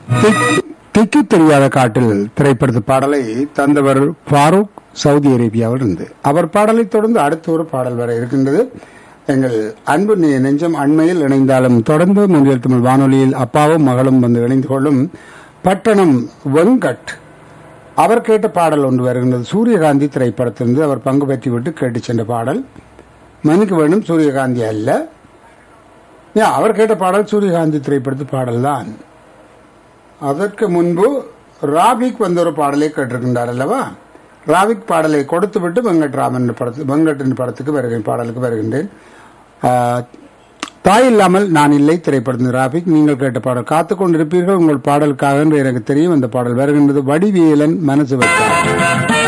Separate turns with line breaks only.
திக்- திக்கு தெரியாத காட்டில் திரைப்படத்து பாடலை தந்தவர் ஃபாரூக் சவுதி அரேபியாவில் இருந்து அவர் பாடலை தொடர்ந்து அடுத்த ஒரு பாடல் வர இருக்கின்றது எங்கள் அன்பு நெ- நெஞ்சம் அண்மையில் இணைந்தாலும் தொடர்ந்து முன்னில் தமிழ் வானொலியில் அப்பாவும் மகளும் வந்து இணைந்து கொள்ளும் பட்டணம் வெங்கட் அவர் கேட்ட பாடல் ஒன்று வருகின்றது சூரியகாந்தி திரைப்படத்திலிருந்து அவர் பங்கு பெற்று விட்டு கேட்டு சென்ற பாடல் மன்னிக்க வேண்டும் சூரியகாந்தி அல்ல ஏன், அவர் கேட்ட பாடல் சூரியகாந்தி திரைப்படத்து பாடல் தான் அதற்கு முன்பு ராபிக் வந்த ஒரு பாடலை கேட்டிருக்கின்றார் அல்லவா ராபிக் பாடலை கொடுத்து விட்டு வெங்கட்ராமன் படத்து வெங்கட்டின் படத்துக்கு வருகிறேன் பாடலுக்கு வருகின்றேன் ஆ, தாய் இல்லாமல் நான் இல்லை திரைப்படத்தின் ராபிக் நீங்கள் கேட்ட பாடல் காத்துக் கொண்டிருப்பீர்கள் உங்கள் பாடலுக்காக என்று எனக்கு தெரியும் அந்த பாடல் வருகின்றது வடிவேலன் மனசு வைத்தார்